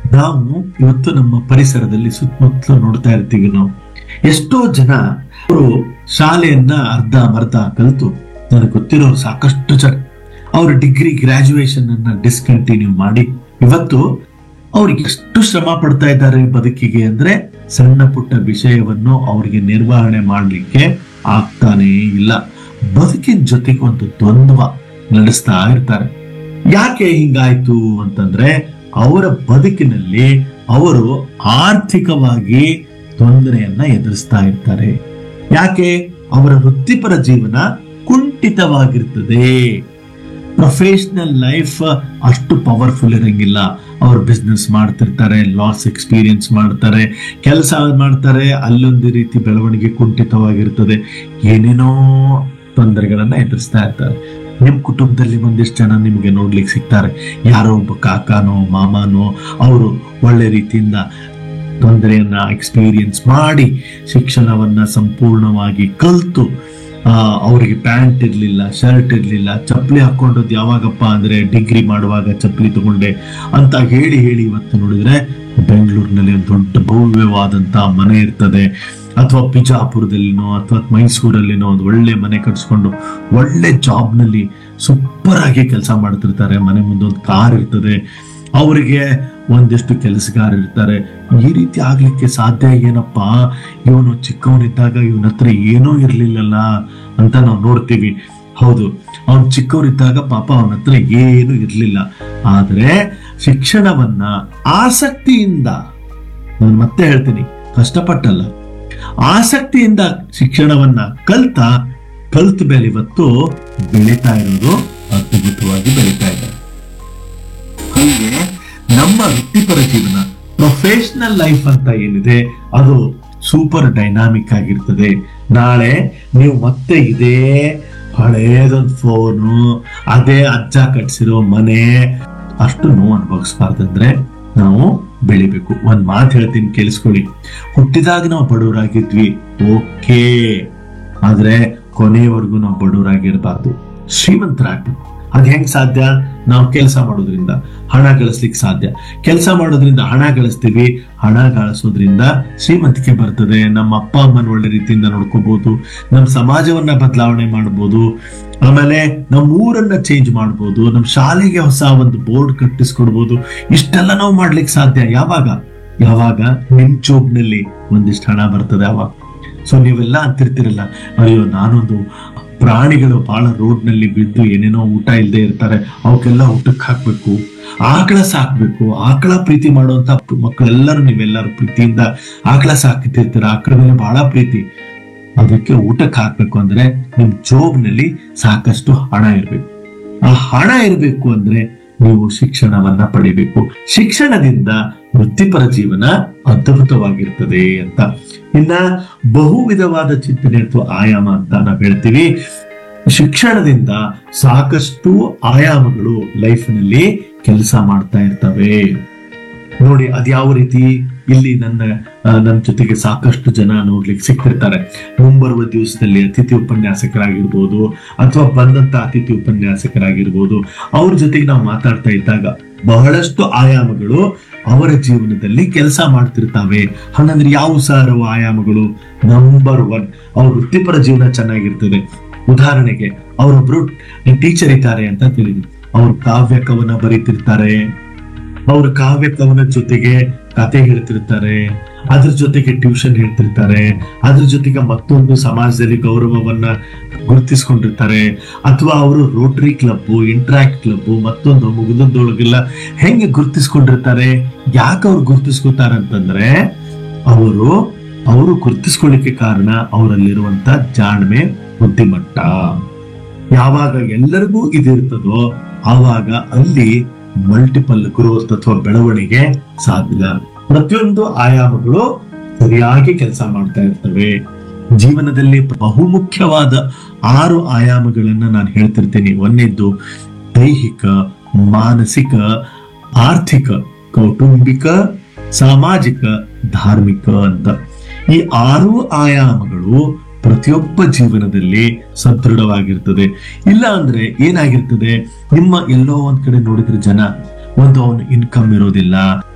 ನಾವು ಇವತ್ತು ನಮ್ಮ ಪರಿಸರದಲ್ಲಿ ಸುತ್ತಮುತ್ತಲು ನೋಡ್ತಾ ಇರ್ತೀವಿ ನಾವು ಎಷ್ಟೋ ಜನ ಅವರು ಶಾಲೆಯನ್ನ ಅರ್ಧ ಮರ್ಧ ಕಲಿತು ನನಗೆ ಗೊತ್ತಿರೋರು ಸಾಕಷ್ಟು ಜನ ಅವ್ರ ಡಿಗ್ರಿ ಗ್ರಾಜುಯೇಷನ್ ಅನ್ನ ಡಿಸ್ಕಂಟಿನ್ಯೂ ಮಾಡಿ ಇವತ್ತು ಅವ್ರಿಗೆ ಎಷ್ಟು ಶ್ರಮ ಪಡ್ತಾ ಇದ್ದಾರೆ ಈ ಬದುಕಿಗೆ ಅಂದ್ರೆ ಸಣ್ಣ ಪುಟ್ಟ ವಿಷಯವನ್ನು ಅವರಿಗೆ ನಿರ್ವಹಣೆ ಮಾಡಲಿಕ್ಕೆ ಆಗ್ತಾನೇ ಇಲ್ಲ ಬದುಕಿನ ಜೊತೆಗೆ ಒಂದು ದ್ವಂದ್ವ ನಡೆಸ್ತಾ ಇರ್ತಾರೆ ಯಾಕೆ ಹಿಂಗಾಯ್ತು ಅಂತಂದ್ರೆ ಅವರ ಬದುಕಿನಲ್ಲಿ ಅವರು ಆರ್ಥಿಕವಾಗಿ ತೊಂದರೆಯನ್ನ ಎದುರಿಸ್ತಾ ಇರ್ತಾರೆ ಯಾಕೆ ಅವರ ವೃತ್ತಿಪರ ಜೀವನ ಕುಂಠಿತವಾಗಿರ್ತದೆ ಪ್ರೊಫೆಷನಲ್ ಲೈಫ್ ಅಷ್ಟು ಪವರ್ಫುಲ್ ಇರಂಗಿಲ್ಲ ಅವ್ರು ಬಿಸ್ನೆಸ್ ಮಾಡ್ತಿರ್ತಾರೆ ಲಾಸ್ ಎಕ್ಸ್ಪೀರಿಯನ್ಸ್ ಮಾಡ್ತಾರೆ ಕೆಲಸ ಮಾಡ್ತಾರೆ ಅಲ್ಲೊಂದು ರೀತಿ ಬೆಳವಣಿಗೆ ಕುಂಠಿತವಾಗಿರ್ತದೆ ಏನೇನೋ ತೊಂದರೆಗಳನ್ನ ಎದುರಿಸ್ತಾ ಇರ್ತಾರೆ ನಿಮ್ ಕುಟುಂಬದಲ್ಲಿ ಒಂದಿಷ್ಟು ಜನ ನಿಮಗೆ ನೋಡ್ಲಿಕ್ಕೆ ಸಿಗ್ತಾರೆ ಯಾರೋ ಒಬ್ಬ ಕಾಕಾನೋ ಮಾಮಾನೋ ಅವರು ಒಳ್ಳೆ ರೀತಿಯಿಂದ ತೊಂದರೆಯನ್ನ ಎಕ್ಸ್ಪೀರಿಯನ್ಸ್ ಮಾಡಿ ಶಿಕ್ಷಣವನ್ನ ಸಂಪೂರ್ಣವಾಗಿ ಕಲ್ತು ಆ, ಅವರಿಗೆ ಪ್ಯಾಂಟ್ ಇರ್ಲಿಲ್ಲ ಶರ್ಟ್ ಇರ್ಲಿಲ್ಲ ಚಪ್ಪಲಿ ಹಾಕೊಂಡದ್ದು ಯಾವಾಗಪ್ಪ ಅಂದ್ರೆ ಡಿಗ್ರಿ ಮಾಡುವಾಗ ಚಪ್ಪಲಿ ತಗೊಂಡೆ ಅಂತ ಹೇಳಿ ಹೇಳಿ ಇವತ್ತು ನೋಡಿದ್ರೆ ಬೆಂಗಳೂರಿನಲ್ಲಿ ಒಂದು ದೊಡ್ಡ ಭವ್ಯವಾದಂತ ಮನೆ ಇರ್ತದೆ ಅಥವಾ ಬಿಜಾಪುರದಲ್ಲಿನೋ ಅಥವಾ ಮೈಸೂರಲ್ಲಿನೋ ಒಂದು ಒಳ್ಳೆ ಮನೆ ಕಟ್ಸ್ಕೊಂಡು ಒಳ್ಳೆ ಜಾಬ್ನಲ್ಲಿ ಸೂಪರ್ ಆಗಿ ಕೆಲಸ ಮಾಡ್ತಿರ್ತಾರೆ ಮನೆ ಮುಂದೆ ಒಂದು ಕಾರ್ ಇರ್ತದೆ ಅವರಿಗೆ ಒಂದಿಷ್ಟು ಕೆಲಸಗಾರ ಇರ್ತಾರೆ ಈ ರೀತಿ ಆಗ್ಲಿಕ್ಕೆ ಸಾಧ್ಯ ಏನಪ್ಪ ಇವನು ಚಿಕ್ಕವನಿದ್ದಾಗ ಇವನ ಹತ್ರ ಏನೂ ಇರ್ಲಿಲ್ಲಲ್ಲ ಅಂತ ನಾವು ನೋಡ್ತೀವಿ ಹೌದು ಅವನು ಚಿಕ್ಕವರಿದ್ದಾಗ ಪಾಪ ಅವನ ಹತ್ರ ಏನು ಇರ್ಲಿಲ್ಲ ಆದ್ರೆ ಶಿಕ್ಷಣವನ್ನ ಆಸಕ್ತಿಯಿಂದ ನಾನು ಮತ್ತೆ ಹೇಳ್ತೀನಿ ಕಷ್ಟಪಟ್ಟಲ್ಲ ಆಸಕ್ತಿಯಿಂದ ಶಿಕ್ಷಣವನ್ನ ಕಲ್ತ ಕಲ್ತ ಮೇಲೆ ಇವತ್ತು ಬೆಳೀತಾ ಇರೋದು ಅದ್ಭುತವಾಗಿ ಬೆಳೀತಾ ಇದ್ದಾರೆ ಹೀಗೆ ನಮ್ಮ ವೃತ್ತಿಪರ ಜೀವನ ಪ್ರೊಫೆಷನಲ್ ಲೈಫ್ ಅಂತ ಏನಿದೆ ಅದು ಸೂಪರ್ ಡೈನಾಮಿಕ್ ಆಗಿರ್ತದೆ ನಾಳೆ ನೀವು ಮತ್ತೆ ಇದೇ ಹಳೇದೊಂದು ಫೋನು ಅದೇ ಅಜ್ಜ ಕಟ್ಸಿರೋ ಮನೆ ಅಷ್ಟು ನೋವು ಅನುಭವಿಸ್ಬಾರ್ದಂದ್ರೆ ನಾವು ಬೆಳಿಬೇಕು ಒಂದ್ ಮಾತು ಹೇಳ್ತೀನಿ ಕೇಳಿಸ್ಕೊಳ್ಳಿ ಹುಟ್ಟಿದಾಗ ನಾವು ಬಡವರಾಗಿದ್ವಿ ಓಕೆ ಆದ್ರೆ ಕೊನೆಯವರೆಗೂ ನಾವು ಬಡವರಾಗಿರ್ಬಾರ್ದು ಶ್ರೀಮಂತರಾಗ್ಬೇಕು ಅದ್ ಹೆಂಗ್ ಸಾಧ್ಯ ನಾವು ಕೆಲಸ ಮಾಡೋದ್ರಿಂದ ಹಣ ಗಳಿಸ್ಲಿಕ್ಕೆ ಸಾಧ್ಯ ಕೆಲಸ ಮಾಡೋದ್ರಿಂದ ಹಣ ಗಳಿಸ್ತೀವಿ ಹಣ ಗಳಿಸೋದ್ರಿಂದ ಶ್ರೀಮಂತಿಕೆ ಬರ್ತದೆ ನಮ್ಮ ಅಪ್ಪ ಅಮ್ಮನ ಒಳ್ಳೆ ರೀತಿಯಿಂದ ನೋಡ್ಕೋಬಹುದು ನಮ್ಮ ಸಮಾಜವನ್ನ ಬದಲಾವಣೆ ಮಾಡ್ಬೋದು ಆಮೇಲೆ ನಮ್ಮ ಊರನ್ನ ಚೇಂಜ್ ಮಾಡ್ಬೋದು ನಮ್ಮ ಶಾಲೆಗೆ ಹೊಸ ಒಂದು ಬೋರ್ಡ್ ಕಟ್ಟಿಸ್ಕೊಡ್ಬೋದು ಇಷ್ಟೆಲ್ಲ ನಾವು ಮಾಡ್ಲಿಕ್ಕೆ ಸಾಧ್ಯ ಯಾವಾಗ ಯಾವಾಗ ನಿಮ್ ಜೋಬ್ನಲ್ಲಿ ಒಂದಿಷ್ಟು ಹಣ ಬರ್ತದೆ ಅವಾಗ ಸೊ ನೀವೆಲ್ಲ ಅಂತಿರ್ತಿರಲ್ಲ ಅಯ್ಯೋ ನಾನೊಂದು ಪ್ರಾಣಿಗಳು ಬಹಳ ರೋಡ್ ನಲ್ಲಿ ಬಿದ್ದು ಏನೇನೋ ಊಟ ಇಲ್ಲದೆ ಇರ್ತಾರೆ ಅವಕ್ಕೆಲ್ಲ ಊಟಕ್ಕೆ ಹಾಕ್ಬೇಕು ಆಕಳ ಸಾಕ್ಬೇಕು ಆಕಳ ಪ್ರೀತಿ ಮಾಡುವಂತ ಮಕ್ಕಳೆಲ್ಲರೂ ನೀವೆಲ್ಲರೂ ಪ್ರೀತಿಯಿಂದ ಆಕಳ ಸಾಕ್ತಿರ್ತೀರ ಆಕಳ ಮೇಲೆ ಬಹಳ ಪ್ರೀತಿ ಅದಕ್ಕೆ ಊಟಕ್ಕೆ ಹಾಕ್ಬೇಕು ಅಂದ್ರೆ ನಿಮ್ ಜೋಬ್ನಲ್ಲಿ ಸಾಕಷ್ಟು ಹಣ ಇರ್ಬೇಕು ಆ ಹಣ ಇರಬೇಕು ಅಂದ್ರೆ ನೀವು ಶಿಕ್ಷಣವನ್ನ ಪಡಿಬೇಕು ಶಿಕ್ಷಣದಿಂದ ವೃತ್ತಿಪರ ಜೀವನ ಅದ್ಭುತವಾಗಿರ್ತದೆ ಅಂತ ಇನ್ನ ಬಹು ವಿಧವಾದ ಚಿಂತನೆ ಅಥವಾ ಆಯಾಮ ಅಂತ ನಾವು ಹೇಳ್ತೀವಿ ಶಿಕ್ಷಣದಿಂದ ಸಾಕಷ್ಟು ಆಯಾಮಗಳು ಲೈಫ್ನಲ್ಲಿ ಕೆಲಸ ಮಾಡ್ತಾ ಇರ್ತವೆ ನೋಡಿ ಅದ್ಯಾವ ರೀತಿ ಇಲ್ಲಿ ನನ್ನ ಆ, ನನ್ನ ಜೊತೆಗೆ ಸಾಕಷ್ಟು ಜನ ನೋಡ್ಲಿಕ್ಕೆ ಸಿಕ್ತಿರ್ತಾರೆ ಮುಂಬರುವ ದಿವಸದಲ್ಲಿ ಅತಿಥಿ ಉಪನ್ಯಾಸಕರಾಗಿರ್ಬೋದು ಅಥವಾ ಬಂದಂತ ಅತಿಥಿ ಉಪನ್ಯಾಸಕರಾಗಿರ್ಬೋದು ಅವ್ರ ಜೊತೆಗೆ ನಾವು ಮಾತಾಡ್ತಾ ಇದ್ದಾಗ ಬಹಳಷ್ಟು ಆಯಾಮಗಳು ಅವರ ಜೀವನದಲ್ಲಿ ಕೆಲಸ ಮಾಡ್ತಿರ್ತಾವೆ ಹಂಗಂದ್ರೆ ಯಾವ ಸರ್ ಅವು ಆಯಾಮಗಳು ನಂಬರ್ ಒನ್ ಅವ್ರ ವೃತ್ತಿಪರ ಜೀವನ ಚೆನ್ನಾಗಿರ್ತದೆ ಉದಾಹರಣೆಗೆ ಅವರೊಬ್ರು ಟೀಚರ್ ಇದ್ದಾರೆ ಅಂತ ತಿಳಿದ್ವಿ ಅವ್ರು ಕಾವ್ಯ ಕವನ ಬರೀತಿರ್ತಾರೆ ಅವ್ರ ಕಾವ್ಯ ಕವನ ಜೊತೆಗೆ ಕತೆ ಹೇಳ್ತಿರ್ತಾರೆ ಅದ್ರ ಜೊತೆಗೆ ಟ್ಯೂಷನ್ ಹೇಳ್ತಿರ್ತಾರೆ ಅದ್ರ ಜೊತೆಗೆ ಮತ್ತೊಂದು ಸಮಾಜದಲ್ಲಿ ಗೌರವವನ್ನ ಗುರುತಿಸ್ಕೊಂಡಿರ್ತಾರೆ ಅಥವಾ ಅವರು ರೋಟರಿ ಕ್ಲಬ್ ಇಂಟ್ರಾಕ್ಟ್ ಕ್ಲಬ್ ಮತ್ತೊಂದು ಮುಗಿದೊಂದೊಳಗೆಲ್ಲ ಹೆಂಗೆ ಗುರುತಿಸ್ಕೊಂಡಿರ್ತಾರೆ ಯಾಕೆ ಅವ್ರು ಗುರುತಿಸ್ಕೊತಾರೆ ಅಂತಂದ್ರೆ ಅವರು ಅವರು ಗುರುತಿಸ್ಕೊಳ್ಳಿಕ್ಕೆ ಕಾರಣ ಅವರಲ್ಲಿರುವಂತ ಜಾಣ್ಮೆ ಬುದ್ಧಿಮಟ್ಟ ಯಾವಾಗ ಎಲ್ಲರಿಗೂ ಇದಿರ್ತದೋ ಆವಾಗ ಅಲ್ಲಿ ಮಲ್ಟಿಪಲ್ ಗ್ರೋತ್ ಅಥವಾ ಬೆಳವಣಿಗೆ ಸಾಧ್ಯ ಪ್ರತಿಯೊಂದು ಆಯಾಮಗಳು ಸರಿಯಾಗಿ ಕೆಲಸ ಮಾಡ್ತಾ ಇರ್ತವೆ ಜೀವನದಲ್ಲಿ ಬಹುಮುಖ್ಯವಾದ ಆರು ಆಯಾಮಗಳನ್ನ ನಾನು ಹೇಳ್ತಿರ್ತೀನಿ ಒಂದನೇದ್ದು ದೈಹಿಕ ಮಾನಸಿಕ ಆರ್ಥಿಕ ಕೌಟುಂಬಿಕ ಸಾಮಾಜಿಕ ಧಾರ್ಮಿಕ ಅಂತ ಈ ಆರು ಆಯಾಮಗಳು ಪ್ರತಿಯೊಬ್ಬ ಜೀವನದಲ್ಲಿ ಸದೃಢವಾಗಿರ್ತದೆ ಇಲ್ಲ ಅಂದ್ರೆ ಏನಾಗಿರ್ತದೆ ನಿಮ್ಮ ಎಲ್ಲೋ ಒಂದ್ ಕಡೆ ನೋಡಿದ್ರೆ ಜನ ಒಂದು ಅವನು ಇನ್ಕಮ್ ಇರೋದಿಲ್ಲ